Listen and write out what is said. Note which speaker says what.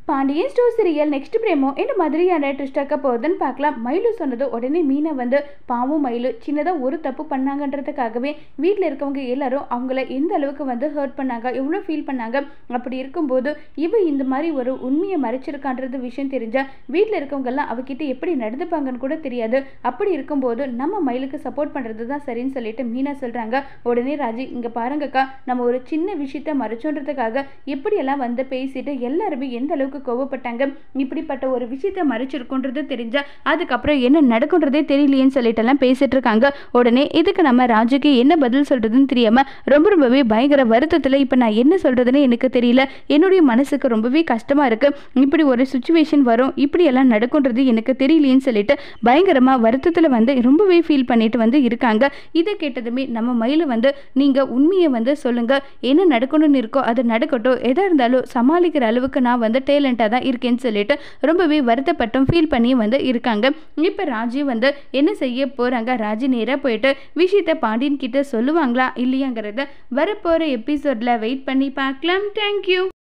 Speaker 1: Pandian store serial next promo என்ன மாதிரியான twist ஆக்க போகுதுன்னு பார்க்கலாம் மயிலு சொன்னது உடனே மீனை வந்து பாவம் மயிலு சின்னதாக ஒரு தப்பு பண்ணாங்கன்றதுக்காகவே வீட்டில் இருக்கவங்க எல்லாரும் அவங்கள எந்த அளவுக்கு வந்து ஹர்ட் பண்ணாங்க எவ்வளோ ஃபீல் பண்ணாங்க அப்படி இருக்கும்போது இவ இந்த மாதிரி ஒரு உண்மையை மறைச்சிருக்கான்றது விஷயம் தெரிஞ்சா வீட்டில் இருக்கவங்கெல்லாம் அவகிட்ட எப்படி நடந்துப்பாங்கன்னு கூட தெரியாது அப்படி இருக்கும்போது நம்ம மயிலுக்கு சப்போர்ட் பண்ணுறது தான் சரின்னு சொல்லிட்டு மீனா சொல்கிறாங்க உடனே ராஜி இங்கே பாருங்கக்கா நம்ம ஒரு சின்ன விஷயத்த மறைச்சோன்றதுக்காக எப்படியெல்லாம் வந்து பேசிட்டு எல்லாருமே எந்த அளவுக்கு கோவப்பட்டாங்க இப்படிப்பட்ட ஒரு விஷயத்த மறைச்சிருக்குன்றது தெரிஞ்சா அதுக்கப்புறம் என்ன நடக்குன்றதே தெரியலையேன்னு சொல்லிட்டு எல்லாம் பேசிட்டு இருக்காங்க உடனே இதுக்கு நம்ம ராஜுக்கு என்ன பதில் சொல்றதுன்னு தெரியாம ரொம்ப ரொம்பவே பயங்கர வருத்தத்தில் இப்போ நான் என்ன சொல்றதுன்னு எனக்கு தெரியல என்னுடைய மனசுக்கு ரொம்பவே கஷ்டமா இருக்கு இப்படி ஒரு சுச்சுவேஷன் வரும் இப்படி எல்லாம் நடக்குன்றது எனக்கு தெரியலையேன்னு சொல்லிட்டு பயங்கரமா வருத்தத்தில் வந்து ரொம்பவே ஃபீல் பண்ணிட்டு வந்து இருக்காங்க இதை கேட்டதுமே நம்ம மயில வந்து நீங்க உண்மையை வந்து சொல்லுங்க என்ன நடக்கணும்னு இருக்கோ அது நடக்கட்டும் எதா இருந்தாலும் சமாளிக்கிற அளவுக்கு நான் வந்து டேலண்டாக தான் இருக்கேன்னு சொல்லிட்டு ரொம்பவே வருத்தப்பட்டும் ஃபீல் பண்ணி வந்து இருக்காங்க இப்போ ராஜி வந்து என்ன செய்ய போறாங்க ராஜி நேராக போயிட்டு விஷயத்த பாண்டியன் கிட்ட சொல்லுவாங்களா இல்லையாங்கிறத வரப்போகிற எபிசோட்ல வெயிட் பண்ணி பார்க்கலாம் தேங்க்யூ